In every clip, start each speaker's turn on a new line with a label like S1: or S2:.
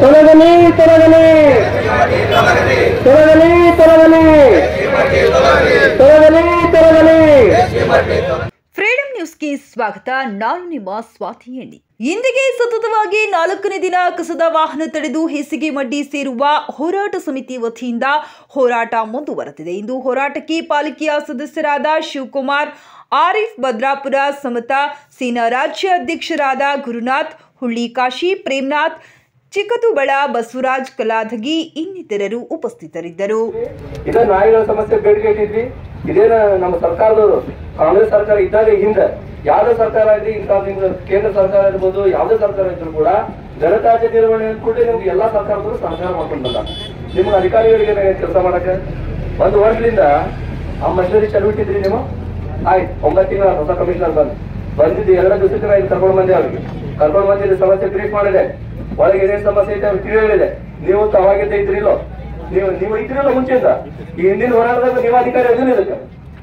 S1: ತೊಲಗಲಿ ತೊಲಗಲಿ ತೊಲಗಲಿ ತೊಲಗಲಿ ತೊಲಗಲಿ ತೊಲಗಲಿ
S2: freedom ನ್ಯೂಸ್ಗೆ ಸ್ವಾಗತ ನಾನು ನಿಮ್ಮ ಸ್ವಾತಿ ಎಣ್ಣಿ ಇಂದಿಗೆ ಸತತವಾಗಿ ನಾಲ್ಕನೇ ದಿನ ಕಸದ ವಾಹನ ತಡೆದು ಹೇಸಿಗೆ ಮಡ್ಡಿ ಸೇರುವ ಹೋರಾಟ ಸಮಿತಿ ವತಿಯಿಂದ ಹೋರಾಟ ಮುಂದುವರೆದಿದೆ ಇಂದು ಹೋರಾಟಕ್ಕೆ ಪಾಲಿಕೆಯ ಸದಸ್ಯರಾದ ಶಿವಕುಮಾರ್ ಆರಿಫ್ ಭದ್ರಾಪುರ ಸಮತ ಸೇನಾ ರಾಜ್ಯ ಅಧ್ಯಕ್ಷರಾದ ಗುರುನಾಥ್ ಹುಳ್ಳಿಕಾಶಿ ಪ್ರೇಮ್ನಾಥ್ ಚಿಕ್ಕದುಬಳ ಬಸವರಾಜ್ ಕಲಾಧಗಿ ಇನ್ನಿತರರು ಉಪಸ್ಥಿತರಿದ್ದರು
S1: ಇದ ನಾಯಿಗಳ ಸಮಸ್ಯೆ ಬೇಡಿಕೆ ಇಟ್ಟಿದ್ವಿ ಇದೇನ ನಮ್ಮ ಸರ್ಕಾರದವರು ಕಾಂಗ್ರೆಸ್ ಸರ್ಕಾರ ಇದ್ದಾಗ ಹಿಂದೆ ಯಾವ್ದೇ ಸರ್ಕಾರ ಆಗಲಿ ಇಂಥ ನಿಮ್ದು ಕೇಂದ್ರ ಸರ್ಕಾರ ಇರ್ಬೋದು ಯಾವ್ದೇ ಸರ್ಕಾರ ಇದ್ರು ಕೂಡ ಜನತಾಜ್ಯ ನಿರ್ವಹಣೆ ಅಂದ್ಬಿಟ್ಟು ನಿಮ್ಗೆ ಎಲ್ಲಾ ಸರ್ಕಾರದವರು ಸಹಕಾರ ಮಾಡ್ಕೊಂಡು ಬಂದ ನಿಮ್ಗೆ ಅಧಿಕಾರಿಗಳಿಗೆ ಕೆಲಸ ಮಾಡಕ್ಕೆ ಒಂದು ವರ್ಷದಿಂದ ಆ ಮಷಿನರಿ ಚಲು ಇಟ್ಟಿದ್ರಿ ನೀವು ಆಯ್ತು ಒಂಬತ್ತು ತಿಂಗಳ ಹೊಸ ಕಮಿಷನರ್ ಬಂದು ಬಂದಿದ್ದು ಎರಡು ದಿವಸಕ್ಕೆ ನಾ ಇಲ್ಲಿ ಕರ್ಕೊಂಡು ಬಂದೆ ಅವ್ರಿಗೆ ಕರ್ಕೊಂಡು ಬಂದಿದ್ದು ಸಮಸ್ಯೆ ಬ್ರೀಫ್ ಮಾಡಿದೆ ಒಳಗೆ ಏನೇನ್ ಸಮಸ್ಯೆ ಐತೆ ಅವ್ರಿಗೆ ತಿಳಿ ಹೇಳಿದೆ ನೀವು ಅವಾಗಿದ್ದ ಇದ್ರಿಲ್ಲೋ ನೀವು ನೀವು ಇದ್ರಿಲ್ಲ ಮುಂಚೆಯಿಂದ ಈ ಹಿಂದಿನ ಹೋರಾಟದಾಗ ನೀವು ಅಧಿಕಾರಿ ಅದನ್ನ ಇದಕ್ಕೆ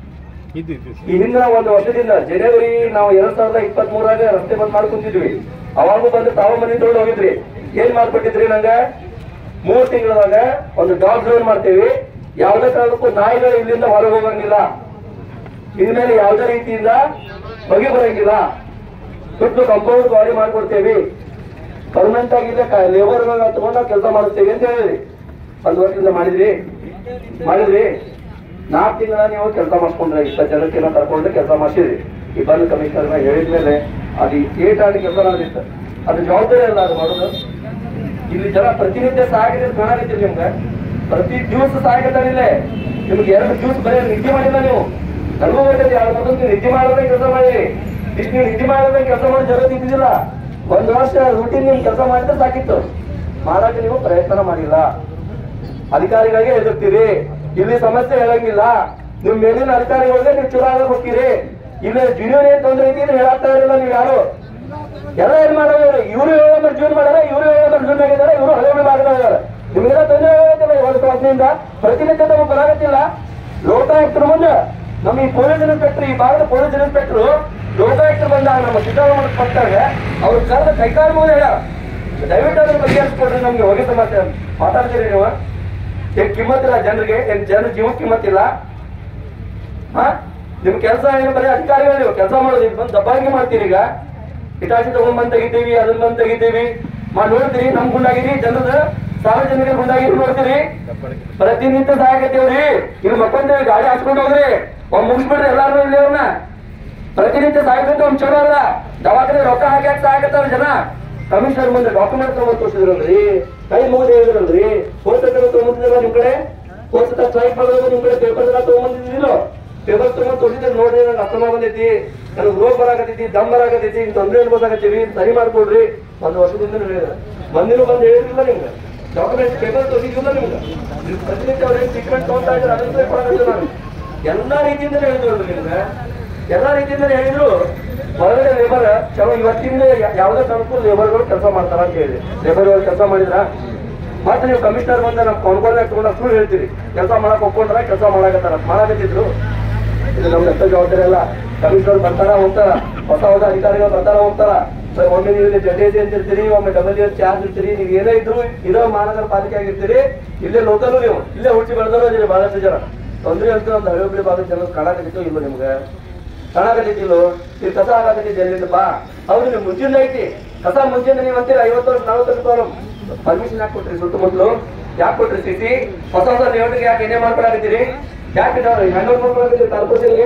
S1: ಈ ಹಿಂದಿನ ಒಂದು ವರ್ಷದಿಂದ ಜನವರಿ ನಾವು ಎರಡ್ ಸಾವಿರದ ಇಪ್ಪತ್ತ್ ಮೂರಾಗ ರಸ್ತೆ ಬಂದ್ ಮಾಡ್ಕೊಂತಿದ್ವಿ ಅವಾಗೂ ಬಂದು ತಾವ ಮನೆ ತಗೊಂಡು ಹೋಗಿದ್ರಿ ಏನ್ ಮಾಡ್ಕೊಟ್ಟಿದ್ರಿ ನಂಗ ಮೂರ್ ತಿಂಗಳದಾಗ ಒಂದು ಡಾಗ್ ಝೋನ್ ಮಾಡ್ತೇವಿ ಯಾವ್ದೇ ಕಾರಣಕ್ಕೂ ನಾಯಿಗಳು ಇಲ್ಲಿಂದ ಹೊರಗೆ ಹೋಗಂಗಿಲ್ಲ ಇನ್ಮೇಲೆ ಯಾವ್ದೇ ರೀತಿಯಿಂದ ಬಗೆ ಬರಂಗಿಲ್ಲ ಸುಟ್ಟು ಕಂಪೌಂಡ್ ಗಾಡಿ ಮಾಡ್ಕೊಡ್ತೇವಿ ಪರ್ಮನೆಂಟ್ ಆಗಿದ್ದ ಲೇಬರ್ ತಗೊಂಡ ಕೆಲಸ ಮಾಡುತ್ತೇವೆ ಅಂತ ಹೇಳಿದ್ರಿ ಒಂದು ವರ್ಷದಿಂದ ಮಾಡಿದ್ರಿ ಮಾಡಿದ್ರಿ ನಾಲ್ಕು ತಿಂಗಳ ನೀವು ಕೆಲಸ ಮಾಡ್ಕೊಂಡ್ರೆ ಇಪ್ಪತ್ತು ಜನಕ್ಕೆ ಕರ್ಕೊಂಡು ಕೆಲಸ ಮಾಡಿಸಿದ್ರಿ ಈ ಬಂದ್ ಕಮಿಷನರ್ ಹೇಳಿದ್ಮೇಲೆ ಅದು ಏಟ್ ಆಡಿ ಕೆಲಸ ನಡೆದಿತ್ತು ಅದು ಜವಾಬ್ದಾರಿ ಅಲ್ಲ ಅದು ಮಾಡೋದು ಇಲ್ಲಿ ಜನ ಪ್ರತಿನಿತ್ಯ ಸಾಗಿದೆ ಕಾಣಕತ್ತೀರಿ ನಿಮ್ಗೆ ಪ್ರತಿ ದಿವಸ ಸಾಗತ್ತಾರಿಲ್ಲ ನಿಮ್ಗೆ ಎರಡು ದಿವಸ ಬರೀ ನಿದ್ದೆ ಮಾಡಿಲ್ಲ ನೀವು ನನಗೂ ಗೊತ್ತಿದೆ ಎರಡು ಮೊದಲು ನೀವು ನಿದ್ದೆ ಮಾಡದೆ ಕೆಲಸ ಮಾಡಿರಿ ಇಷ್ಟು ನೀವು ನಿದ್ದೆ ಮಾಡದೆ ಕೆಲಸ ಮಾಡೋ ಜಗತ್ತು ಇದ್ದಿದ್ದಿಲ್ಲ ಒಂದು ವರ್ಷ ರೂಟೀನ್ ನಿಮ್ ಕೆಲಸ ಮಾಡಿದ್ರೆ ಸಾಕಿತ್ತು ಮಾಡಕ್ಕೆ ನೀವು ಪ್ರಯತ್ನ ಮಾಡಿಲ್ಲ ಅಧಿಕಾರಿಗಳಿಗೆ ಎದುರ್ತೀರಿ ಇಲ್ಲಿ ಸಮಸ್ಯೆ ಹೇಳಂಗಿಲ್ಲ ನಿಮ್ ಮೇಲಿನ ಅಧಿಕಾರಿಗಳಿಗೆ ನೀವು ಚುನಾವಣೆ ಹೋಗ್ತೀರಿ ಇಲ್ಲಿ ಜೂನಿಯರ್ ಏನ್ ತೊಂದ್ರೆ ಐತಿ ಅಂತ ಹೇಳಾಗ್ತಾ ಇರಲಿಲ್ಲ ನೀವು ಯಾರು ಎಲ್ಲ ಏನ್ ಮಾಡೋದು ಇವರು ಏಳು ಜೂನ್ ಮಾಡ್ಯಾರ ಇವರು ಏಳು ಜೂನ್ ಆಗಿದ್ದಾರೆ ಇವರು ಹಳೆ ಭಾಗದಾಗಿದ್ದಾರೆ ನಿಮಗೆಲ್ಲ ತೊಂದರೆ ಆಗತ್ತಿಲ್ಲ ಒಂದು ವರ್ಷದಿಂದ ಪ್ರತಿನಿತ್ಯ ನಮಗೆ ಬರಾಗತ್ತಿಲ್ಲ ಲೋಕಾಯುಕ್ತರ ಮುಂದೆ ನಮ್ಮ ಈ ಪೊಲೀಸ್ ಇನ್ಸ್ಪೆಕ್ಟರ್ ಈ ಭಾಗದ ಪೊಲೀಸ್ ಇನ್ಸ್ಪೆಕ್ಟರ್ ಲೋಕಾಯುಕ್ತರು ಬಂದಾಗ ನಮ್ಮ ಸಿದ್ದರಾಮಯ್ಯ ಕೊಟ್ಟಾಗ ಅವ್ರ ಕರೆದ ಕೈಕಾಲು ಮುಂದೆ ಹೇಳ ದಯವಿಟ್ಟು ಅದ್ರ ಬಗೆಹರಿಸ್ಕೊಡ್ರಿ ನಮ್ಗೆ ಹೋಗಿ ಸಮಸ್ಯೆ ಮಾತಾಡ್ತೀರಿ ನೀವು ಏನ್ ಕಿಮ್ಮತ್ತಿಲ್ಲ ಜನರಿಗೆ ಏನ್ ಜನರ ಜೀವಕ್ಕೆ ಕಿಮ್ಮತ್ತಿಲ್ಲ ಹಾ ನಿಮ್ ಕೆಲಸ ಏನು ಬರೀ ಅಧಿಕಾರಿಗಳು ನೀವು ಕೆಲಸ ಮಾಡೋದು ಈಗ ಬಂದು ದಬ್ಬಾಳಿಕೆ ಮಾಡ್ತೀರಿ ಈಗ ಇಟಾಚಿ ತಗೊಂಡ್ ಬಂದ್ ತೆಗಿತೀವಿ ಅದನ್ನ ಬಂದ್ ತೆಗಿತೀವಿ ಮಾಡಿ ನೋಡ್ತೀರಿ ನಮ್ ಗುಂಡಾಗಿರಿ ಜನರದ ಸಾರ್ವಜನಿಕರ ಗುಂಡಾಗಿರಿ ನೋಡ್ತೀರಿ ಪ್ರತಿನಿತ್ಯ ಸಹಾಯಕತ್ತೇವ್ರಿ ಇಲ್ಲಿ ಮಕ್ಕಂದೇವಿ ಗಾಡಿ ಹಾಸ್ಕೊಂಡು ಹೋಗ್ರಿ ಒಮ್ಮೆ ಮುಗಿಸ್ಬಿಡ್ರಿ ಎಲ್ಲಾರು ಇಲ್ಲಿ ಅವ್ರನ್ನ ಪ್ರತಿನಿತ್ಯ ಸಾಯ್ಬೇಕು ಒಂದ್ ಚಲೋ ಅಲ್ಲ ದವಾಖಾನೆ ರೊಕ್ಕ ಹಾಕಿ ಹಾಕಿ ಸಾಯಕತ್ತಾರ ಜನ ಕಮಿಷನರ್ ಮುಂದೆ ಡಾಕ್ಯುಮೆಂಟ್ ತಗೊಂಡ್ ತೋರಿಸಿದ್ರಲ್ರಿ ಕೈ ಮುಗಿದು ಹೇಳಿದ್ರಲ್ರಿ ಹೋಗ್ತಕ್ಕ ತಗೊಂಡಿದ್ರಲ್ಲ ನಿಮ್ ಕಡೆ ಹೋಗ್ತಕ್ಕ ಸ್ಟ್ರೈಕ್ ಮಾಡೋದು ನಿಮ್ ಕಡೆ ಪೇಪರ್ ಎಲ್ಲ ತಗೊಂಬಂದಿದ್ದೀರೋ ಪೇಪರ್ ತಗೊಂಡ್ ತೋರಿಸಿದ್ರೆ ನೋಡ್ರಿ ನಂಗೆ ಅಕ್ರಮ ಬಂದೈತಿ ನನಗೆ ರೋಗ ಬರಾಕತ್ತೈತಿ ದಮ್ ಬರಾಕತ್ತೈತಿ ಇಂತ ತೊಂದ್ರೆ ಅನ್ಬೋದಾಗತ್ತೀವಿ ಸರಿ ಮಾಡ್ಕೊಡ್ರಿ ಒಂದ್ ವರ್ಷದಿಂದ ಹೇಳಿದ್ರೆ ಮಂದಿನೂ ಬಂದು ಹೇಳಿದ್ರಿಲ್ಲ ನಿಮ್ಗೆ ಡಾಕ್ಯುಮೆಂಟ್ ಪೇಪರ್ ತೋರಿಸಿದ್ದಿಲ್ಲ ನಿಮ್ಗೆ ನೀವು ಪ್ರತಿನಿತ್ಯ ಅವ್ರೇನ್ ಟ್ರೀಟ್ಮೆಂಟ್ ತಗೊಂತಾ ಇದ್ರೆ ಅದನ್ನ ಕೊಡಕತ್ತೀವಿ ನಾನು ಎಲ್ಲಾ ರೀತಿಯಿಂದ ಹೇಳಿದ್ರು ನಿಮ್ಗೆ ಎಲ್ಲಾ ರೀತಿಯಿಂದ ಹೇಳಿದ್ರು ಹೊರಗಡೆ ಲೇಬರ್ ಚಲೋ ಇವತ್ತಿಂದ ಯಾ- ಯಾವುದೇ ಕಾರಣಕ್ಕೂ ಲೇಬರ್ಗಳು ಕೆಲಸ ಮಾಡ್ತಾರ ಅಂತ ಹೇಳಿ ಲೇಬರ್ಗಳು ಕೆಲಸ ಮಾಡಿದ್ರ ಮತ್ತೆ ನೀವು ಕಮಿಷನರ್ ಬಂದ ನಮ್ ಕೊಂಡ್ಕೊಂಡ ತಗೊಂಡ ಸುಳ್ಳು ಹೇಳ್ತೀರಿ ಕೆಲಸ ಮಾಡಕ್ ಒಪ್ಕೊಂಡ್ರ ಕೆಲಸ ಮಾಡಕತ್ತಾರ ಮಾಡಕತ್ತಿದ್ರು ಇದು ನಮ್ಮ ಎಷ್ಟ ಜವಾಬ್ದಾರಿ ಅಲ್ಲ ಕಮಿಷನರ್ ಬರ್ತಾರ ಹೋಗ್ತಾರ ಹೊಸ ಹೊಸ ಅಧಿಕಾರಿಗಳು ಬರ್ತಾರ ಹೋಗ್ತಾರ ಸೊ ಒಮ್ಮೆ ನೀವು ಇಲ್ಲಿ ಜಡ್ ಅಂತ ಇರ್ತೀರಿ ಒಮ್ಮೆ ಡಬಲ್ ಎಸ್ ಚಾರ್ಜ್ ಇರ್ತೀರಿ ನೀವು ಏನೇ ಇದ್ರು ಇರೋ ಮಹಾನಗರ ಪಾಲಿಕೆ ಆಗಿರ್ತೀರಿ ಇಲ್ಲೇ ಲೋಕಲ್ ನೀವು ಇಲ್ಲೇ ಹುಟ್ಟಿ ಬೆಳೆದವರು ಇದೀರಿ ಬಹಳಷ್ಟು ಜನ ತೊಂದ್ರೆ ಅಂತ ಒಂದು ಹಳೆ ಹುಬ್ಳಿ ಭಾಗದ ಜನ ಕಾಣಕತ್ತಿತ್ತು ಇಲ್ಲ ನಿಮ್ಗೆ ಕಾಣಕತ್ತಿದ್ದಿಲ್ಲೋ ನೀವು ಕಸ ಹಾಕತ್ತಿದ್ದೆ ಎಲ್ಲಿಂದಪ್ಪ ಹೌದು ನೀವು ಮುಂಚಿಂದ ಐತಿ ಕಸ ಮುಂಚಿಂದ ನೀವು ಅಂತೀರ ಐವತ್ತು ವರ್ಷ ನಲವತ್ತು ವರ್ಷ ಪರ್ಮಿಷನ್ ಯಾಕೆ ಕೊಟ್ರಿ ಸುತ್ತಮುತ್ತಲು ಯಾಕೆ ಕೊಟ್ರಿ ಸಿಟಿ ಹೊಸ ಹೊಸ ಲೇಔಟ್ಗೆ ಯಾಕೆ ಏನೇ ಮಾಡ್ಕೊಳಕತ್ತೀರಿ ಯಾಕೆ ಹ್ಯಾಂಡ್ ಓವರ್ ಮಾಡ್ಕೊಳಕತ್ತೀರಿ ಕಾರ್ಪೊರೇಷನ್ಗೆ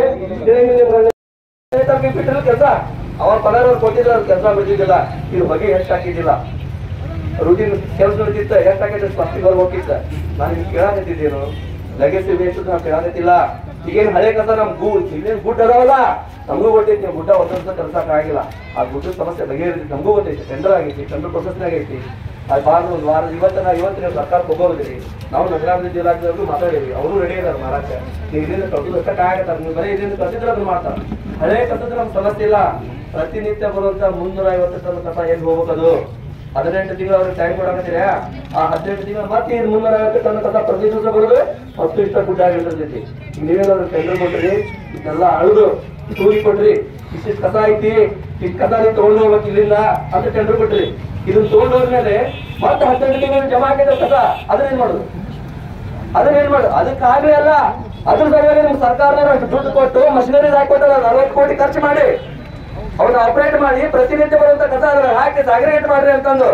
S1: ಬಿಟ್ಟಿಲ್ಲ ಕೆಲಸ ಅವ್ರ ಪಗಾರವ್ರು ಕೊಟ್ಟಿದ್ರು ಅವ್ರ ಕೆಲಸ ಬಿಟ್ಟಿದ್ದಿಲ್ಲ ಇದು ಬಗೆ ಎಷ್ಟು ಹಾಕಿದ್ದಿಲ್ಲ ರೂಟೀನ್ ಕೆಲಸ ನಡೀತಿತ್ತ ಎಷ್ಟು ಹಾಕಿದ್ರೆ ಪ್ಲಾಸ್ಟಿಕ್ ಅವ್ರು ಹೋಗಿತ್ತ ನಾನು ನಿಮ್ಗೆ ಕೇಳಾಕತ್ತಿದ್ದೇನು ಲೆಗಸಿ ವೇಸ್ಟ್ ನಾವು ಕೇಳಾಕತ್ತಿಲ್ಲ ಈಗೇನ್ ಹಳೆ ಕಸ ನಮ್ ಗು ಇಲ್ಲೇನ್ ಗುಡ್ ಅದಾವಲ್ಲ ನಮಗೂ ಗೊತ್ತೈತಿ ನೀವು ಗುಡ್ಡ ಒಂದ್ ವರ್ಷ ಕಲ್ಸಕ್ ಆಗಿಲ್ಲ ಆ ಗುಡ್ಡದ ಸಮಸ್ಯೆ ಬಗೆಹರಿಸಿ ನಮಗೂ ಗೊತ್ತೈತಿ ಟೆಂಡರ್ ಆಗೈತಿ ಟೆಂಡರ್ ಪ್ರೊಸೆಸ್ನಾಗ ಐತಿ ಅದು ಬಾರ ಒಂದು ವಾರ ಇವತ್ತಿನ ಇವತ್ತು ನೀವು ಸರ್ಕಾರಕ್ಕೆ ಹೋಗೋದ್ರಿ ನಾವು ನಗರಾಭಿವೃದ್ಧಿ ಇಲಾಖೆಯವ್ರಿಗೂ ಮಾತಾಡಿದ್ವಿ ಅವರು ರೆಡಿ ಇದಾರೆ ಮಾಡಕ್ಕೆ ನೀವು ಇಲ್ಲಿಂದ ಕದ್ದು ಕಟ್ಟಕ್ ಆಗತ್ತಾರ ನೀವು ಬರೀ ಇಲ್ಲಿಂದ ಕದ್ದಿದ್ರೆ ಅದನ್ನ ಮಾಡ್ತಾರೆ ಹಳೆ ಕಸದ ನಮ್ಗೆ ಸಮಸ್ಯೆ ಇಲ್ಲ ಪ್ರತಿನಿತ್ಯ ಬರುವಂತ ಮುನ್ನೂರ ಐವತ್ತು ಟನ್ ಕಸ ಎಲ್ಲಿ ಹೋಗ್ಬೇಕದು ಹದಿನೆಂಟು ತಿಂಗಳು ಅವ್ರಿಗೆ ಟೈಮ್ ಕೊಡಕತ್ತೀರ ಆ ಹದಿನೆಂಟು ತಿಂಗಳು ಮತ್ತೆ ಇದು ಮುನ್ನೂರ ಐವತ್ತು ಟನ್ ಕಸ ಪ್ರತಿ ದಿವಸ ಬರೋದು ಹತ್ತು ಇಷ್ಟ ಗುಡ್ಡ ಆಗಿರ್ತೈತಿ ನೀವೇನಾದ್ರು ಟೆಂಡರ್ ಕೊಟ್ರಿ ಇದೆಲ್ಲ ಅழுದು ತೂಗಿ ಕೊಟ್ರಿ ಇಷ್ಟಿಷ್ಟು ಕಸ ಐತಿ ಇಷ್ಟು ಕಸ ನೀವು ತಗೊಂಡು ಹೋಗ್ಬೇಕು ಇಲ್ಲಿಂದ ಅಂತ ಟೆಂಡರ್ ಕೊಟ್ರಿ ಇದನ್ನ ತಗೊಂಡೋದ್ಮೇಲೆ ಮತ್ತೆ ಹದಿನೆಂಟು ತಿಂಗಳು ಜಮಾ ಹಾಕಿದ್ರೆ ಕಸ ಅದನ್ನ ಏನ್ ಮಾಡುದು ಅದನ್ನ ಏನ್ ಮಾಡು ಅದಕ್ಕಾಗ್ಲೇ ಅಲ್ಲ ಅದ್ರ ಸಲುವಾಗಿ ನಿಮ್ ಸರ್ಕಾರದವ್ರು ಅಷ್ಟು ದುಡ್ಡು ಕೊಟ್ಟು ಮಷಿನರೀಸ್ ಹಾಕೊಟ್ಟಾರ ನಲವತ್ತು ಕೋಟಿ ಖರ್ಚು ಮಾಡಿ ಅವ್ರನ್ನ ಆಪರೇಟ್ ಮಾಡಿ ಪ್ರತಿನಿತ್ಯ ಬರುವಂತ ಕಸ ಅದ್ರ ಹಾಕಿ ಸಾಗ್ರೇಟ್ ಮಾಡ್ರಿ ಅಂತಂದು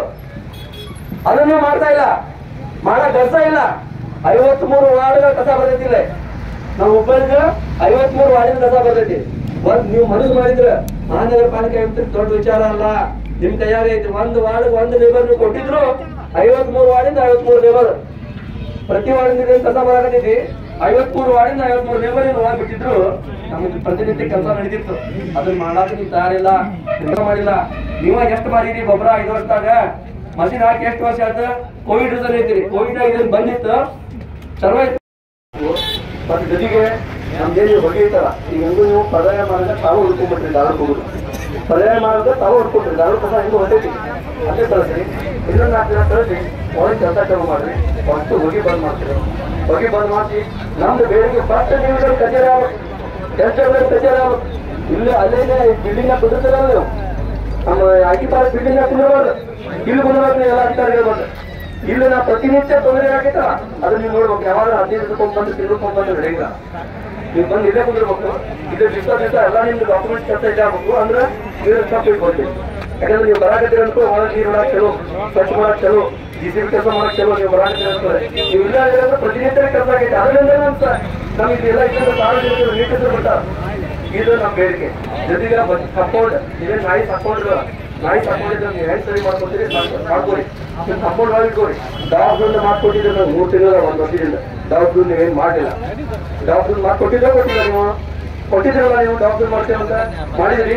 S1: ಅದನ್ನು ಮಾಡ್ತಾ ಇಲ್ಲ ಮಾಡೋ ಕೆಲಸ ಇಲ್ಲ ಐವತ್ ಮೂರು ವಾರ್ಡ್ಗಳ ಕಸ ಬರ್ತೈತಿಲ್ಲ ನಾವು ಹುಬ್ಬಳ್ಳಿಗೆ ಐವತ್ ಮೂರು ವಾರ್ಡಿನ ಕಸ ಬರ್ತೈತಿ ಒಂದ್ ನೀವು ಮನಸ್ಸು ಮಾಡಿದ್ರ ಮಹಾನಗರ ಪಾಲಿಕೆ ಆಯುಕ್ತ ದೊಡ್ಡ ವಿಚಾರ ಅಲ್ಲ ನಿಮ್ ಕೈಯಾಗ ಐತಿ ಒಂದ್ ವಾರ್ಡ್ ಒಂದ್ ಲೇಬರ್ ನೀವು ಕೊಟ್ಟಿದ್ರು ಐವತ್ ಮೂರು ವಾರ್ಡಿಂದ ಐವತ್ ಮೂರು ಲೇಬರ್ ಪ್ರತಿ ವಾರ್ಡಿನಿಂದ ಏನ್ ಕಸ ಬರಾಕತ್ತೈತಿ ಐವತ್ ಮೂರು ವಾರ್ಡಿಂದ ಐವತ್ ಮೂರು ಲೇಬರ್ ಒಳಗೆ ಬಿಟ್ಟಿದ್ರು ನಮಗೆ ಪ್ರತಿನಿತ್ಯ ಕೆಲಸ ನಡೀತಿತ್ತು ಅದನ್ನ ಮಾಡಾಕ ನೀವು ತಯಾರಿಲ್ಲ ನೀವು ಮಾಡಿಲ್ಲ ನೀವ ಎಷ್ಟು ಮಾಡಿರಿ ಗೊಬ್ಬರ ಐದು ವರ್ಷದಾಗ ಮಷಿನ್ ಹಾಕಿ ಎಷ್ಟು ವರ್ಷ ಆಯ್ತು ಕೋವಿಡ್ ರಿಸಲ್ ಐತಿರಿ ಕೋವಿಡ್ ಇದನ್ನ ಬಂದಿತ್ತು ಚಲೋ ಐತಿ ಮತ್ತೆ ಜೊತೆಗೆ ನಮ್ದೇನು ಹೊಗೆ ಐತಲ್ಲ ಈಗ ಹೆಂಗು ನೀವು ಪರ್ಯಾಯ ಮಾಡಿದ್ರೆ ತಾವು ಹುಡ್ಕೊಂಡ್ಬಿಟ್ರಿ ದಾರು ಹೋಗುದು ಪರ್ಯಾಯ ಮಾಡಿದ್ರೆ ತಾವು ಹುಡ್ಕೊಂಡ್ರಿ ದಾರು ಕಸ ಹೆಂಗು ಹೊಂದೈತಿ ಅದೇ ಕಳಿಸ್ರಿ ಇದನ್ನ ನಾಲ್ಕು ಕಳಿಸಿ ಒಳಗೆ ಕೆಲಸ ಚಾಲು ಮಾಡ್ರಿ ಫಸ್ಟ್ ಹೊಗೆ ಬಂದ್ ಮಾಡ್ತೀರಿ ಹೊಗೆ ಬಂದ್ ಮಾಡಿಸಿ ನಮ್ದು ಬೇಡಿಕೆ ಫಸ್ಟ್ ನೀವು ಕಚೇರಿ ಆಗ್ಬೇಕು ಎಷ್ಟು ಕಚೇರಿ ಆಗ್ಬೇಕು ಇಲ್ಲಿ ಅಲ್ಲೇನೆ ಬಿಲ್ಡಿಂಗ್ ಕುದುರ್ತೀರಲ್ಲ ನೀವು ನಮ್ಮ ಐಟಿ ಪಾರ್ಕ್ ಬಿಲ್ಡಿಂಗ್ ಕುಂದಿರ್ಬಾರ್ದು ಇಲ್ಲಿ ಕುಂದಿರ್ಬೇಕು ಎಲ್ಲ ಅಧಿಕಾರಿಗಳು ಬಂದು ಇಲ್ಲಿ ನಾ ಪ್ರತಿನಿತ್ಯ ತೊಂದರೆ ಆಗೈತಲ್ಲ ಅದನ್ನ ನೀವು ನೋಡ್ಬೇಕು ಯಾವಾಗ ಹದಿನೈದು ರೂಪಾಯಿ ಬಂದು ತಿಳ್ಕೊಂಡು ಬಂದು ನಡೆಯಲ್ಲ ನೀವು ಬಂದು ಇಲ್ಲೇ ಕುಂದಿರ್ಬೇಕು ಇದು ದಿವಸ ದಿವಸ ಎಲ್ಲ ನಿಮ್ದು ಡಾಕ್ಯುಮೆಂಟ್ ಕೆಲಸ ಇದೆ ಆಗ್ಬೇಕು ಅಂದ್ರೆ ನೀರು ತಪ್ಪು ಇಟ್ಕೊಳ್ತೀವಿ ಯಾಕಂದ್ರೆ ನೀವು ಬರಾಕತ್ತೀರಿ ಅನ್ಕೋ ಒಳಗೆ ನೀರು ಮಾಡಕ್ ಚಲೋ ಸ್ವಚ್ಛ ಮಾಡಕ್ ಚಲೋ ಜಿ ಸಿ ಬಿ ಕೆಲಸ ಮಾಡಕ್ ಚಲೋ ನೀವು ಬರಾಕತ್ತೀರಿ ಅನ್ಕೋದ್ರೆ ನೀವು ಇಲ್ಲ ಅಂದ್ರೆ ಪ್ರತಿನಿತ್ಯ ಕೆಲಸ ಆಗೈತೆ ಅದರಿಂದ ನಮ್ಗೆ ನಮ್ಗೆ ಇದೆಲ್ಲ ಇದ್ದರೆ ಸಾರ್ವಜನಿಕರು ನೀಟಿದ್ರು ಬರ್ತಾರೆ ಇದು ನಮ್ಮ ಬೇಡಿಕೆ ಜೊತೆಗೆ ಸಪೋರ್ಟ್ ಇವೇನ್ ನಾಯಿ ಸಪೋರ್ಟ್ ನಾಯಿ ಸಪೋರ್ಟ್ ನೀವು ಹೆಂಗ್ ಸರಿ ಮಾಡ್ಕೊತೀರಿ ಮಾಡ್ಕೊಡಿ ಸಪೋರ್ಟ್ ಮಾಡಿಕೊಡಿ ದವಾಖಾನೆ ಮಾಡ್ಕೊಟ್ಟಿದ್ರೆ ನಾವು ಮೂರು ತಿಂಗಳ ಒಂದು ವರ್ಷದಿಂದ ದವಾಖಾನೆ ನೀವೇನ್ ಮಾಡಿಲ್ಲ ದವಾಖಾನೆ ಮಾಡ್ಕೊಟ್ಟಿದ್ರೆ ಕೊಟ್ಟಿಲ್ಲ ನೀವು ಕೊಟ್ಟಿದ್ರಲ್ಲ ನೀವು ದವಾಖಾನೆ ಮಾಡ್ತೀವಿ ಅಂತ ಮಾಡಿದ್ರಿ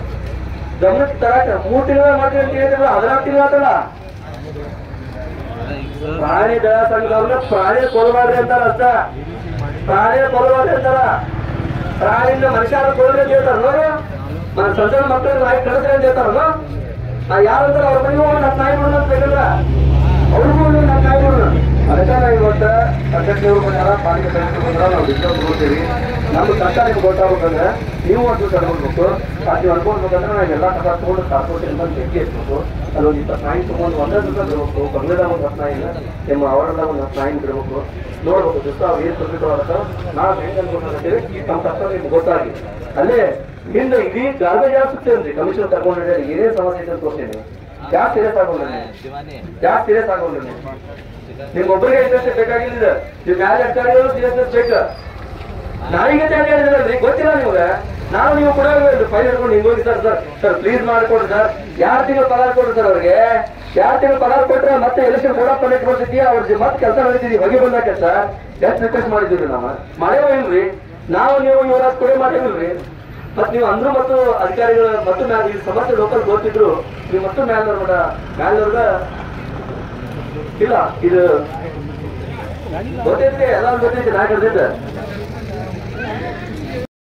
S1: ಗಮನಕ್ಕೆ ತರಾಕ ಮೂರು ತಿಂಗಳ ಮಾಡ್ತೀವಿ ಅಂತ ಹೇಳಿದ್ರಲ್ಲ ಹದಿನಾಲ್ಕು ತಿಂಗಳ ಆತಲ್ಲ ಪ್ರಾಣಿ ದಯಾ ಸಂಘದವ್ರನ್ನ ಪ್ರಾಣಿ ಕೊಲ್ಬಾರ್ರಿ ಅಂತಾರ ಅಷ್ಟ ಪ್ರಾಣಿ ಕೊಲ್ಬಾರ್ರಿ ಅಂತಾರ ಪ್ರಾಣಿಯಿಂದ ಮನುಷ್ಯರ ಕೊಲ್ರಿ ಅಂತ ಹೇಳ್ತಾರ ನೋಡು మన ಸಣ್ಣ ಸಣ್ಣ ಮಕ್ಕಳು ನಾಯಿ ಕಳಿಸ್ರಿ ಅಂತ ಹೇಳ್ತಾರಲ್ಲ ಆ ಯಾರಂತಾರ ಅವ್ರ ಮನೆಗೂ ಒಂದು ಹತ್ತು ನಾಯಿ ಬಿಡೋಣ ಅಂತ ಬೇಕಲ್ಲ ಅವ್ರಿಗೂ ಒಂದು ಹತ್ತು ನಾಯಿ ಬಿಡೋಣ ಅದಕ್ಕೆ ನಾವು ಇವತ್ತು ಅಧ್ಯಕ್ಷರು ಬಂದಾರ ಪಾಲಿಕೆ ಸದಸ್ಯರು ಬಂದಾರ ನಾವು ಡಿಸ್ಕಸ್ ಕೊಡ್ತೀವಿ ನಮ್ಮ ಸರ್ಕಾರಕ್ಕೆ ಗೊತ್ತಾಗ್ಬೇಕಂದ್ರೆ ನೀವು ಒಂದು ತಗೊಂಡ್ಬೇಕು ಅದು ನೀವು ಅನ್ಕೊಳ್ಬೇಕಂದ್ರೆ ನಾವು ಎಲ್ಲ ಕಸ ತಗೊಂಡು ಕಾರ್ಪೊರೇಷನ್ ಬಂದು ಜಗ್ಗಿ ಇರ್ಬೇಕು ಅಲ್ಲೊಂದು ಇಪ್ಪತ್ತು ನಾಯಿ ತಗೊಂಡು ಒಂದೇ ದಿವಸ ಬಿಡ್ಬೇಕು ಬಂಗ್ಲಾದಾಗ ಒಂದು ಹತ್ತು ನಾಯಿನ ನಿಮ್ಮ ಅವರದಾಗ ಒಂದು ಹತ್ತು ನಾಯಿನ ಬಿಡ್ಬೇಕು ನೋಡ್ಬೇಕು ದಿವಸ ಅವ್ರು ಏನು ತೊಂದರೆ ಅದಕ್ಕೆ ನಾವು ಹೆಂಗೆ ಅನ್ಕೊಳ್ತೀವಿ ನಮ್ಮ ಕರ್ತವ್ಯ ನಿಮ್ಗೆ ಗೊತ್ತಾಗಿ ಅಲ್ಲೇ ಹಿಂದೆ ಇಡೀ ಗಾರ್ಬೇಜ್ ಸುತ್ತೇನ್ರಿ ಕಮಿಷನ್ ತಗೊಂಡ್ರೆ ಏನೇ ಸಮಸ್ಯೆ ಇದೆ ಅಂತ ತೋರ್ಸೇನೆ ಯಾಕೆ ಸೀರಿಯಸ್ ಆಗೋಲ್ಲ ಯಾಕೆ ಸೀರಿಯಸ್ ಆಗೋಲ್ಲ ನಿಮ್ಗೆ ಒಬ್ಬರಿಗೆ ಇಂಟ್ರೆಸ್ಟ್ ಬೇಕಾಗಿಲ್ಲ ನೀವು ಮ್ಯಾಲೆ ಅಧಿಕಾರಿಗಳು ಸೀರಿಯಸ್ನೆಸ್ ಬೇಕು ನಾಯಿಗೆ ಜಾಗ ಹೇಳಿದ್ರಲ್ರಿ ಗೊತ್ತಿಲ್ಲ ನಿಮ್ಗೆ ನಾವು ನೀವು ಕೂಡ ಫೈಲ್ ಹಿಡ್ಕೊಂಡು ಹಿಂಗ್ ಹೋಗಿ ಸರ್ ಸರ್ ಸರ್ ಪ್ಲೀಸ್ ಮಾಡ್ಕೊಡ್ರಿ ಸರ್ ಯಾರು ತಿಂಗಳು ಪಗಾರ ಕೊಡ್ರಿ ಸರ್ ಅವ್ರಿಗೆ ಯಾರು ತಿಂಗಳು ಪಗಾರ ಕೊಟ್ರೆ ಮತ್ತೆ ಎಲೆಕ್ಷನ್ ಕೊಡಪ್ಪ ನೆಟ್ ಬರ್ತಿದ್ಯಾ ಅವ್ರ ಮತ್ತೆ ಕೆಲಸ ನಡೀತಿದ್ವಿ ಹೊಗೆ ಬಂದ ಕೆಲಸ ಎಷ್ಟು ರಿಕ್ವೆಸ್ಟ್ ಮಾಡಿದ್ದೀವಿ ನಾವು ಮಾಡೇವ ಇಲ್ರಿ ನಾವು ನೀವು ಇವರ ಕೊಡೆ ಮಾಡೇವಿಲ್ರಿ ಮತ್ ನೀವು ಅಂದ್ರು ಮತ್ತು ಅಧಿಕಾರಿಗಳು ಮತ್ತು ಮ್ಯಾಲ ಈ ಸಮಸ್ಯೆ ಲೋಕಲ್ ಗೊತ್ತಿದ್ರು ನೀವು ಮತ್ತು ಮ್ಯಾಲ್ನವ್ರ ಕೂಡ ಮ್ಯಾಲ್ನವ್ರ ಇಲ್ಲ ಇದು ಗೊತ್ತೈತ್ರಿ ಎಲ್ಲ ಗೊತ್ತೈತಿ ನಾ ಕರ್ದಿದ್ದೆ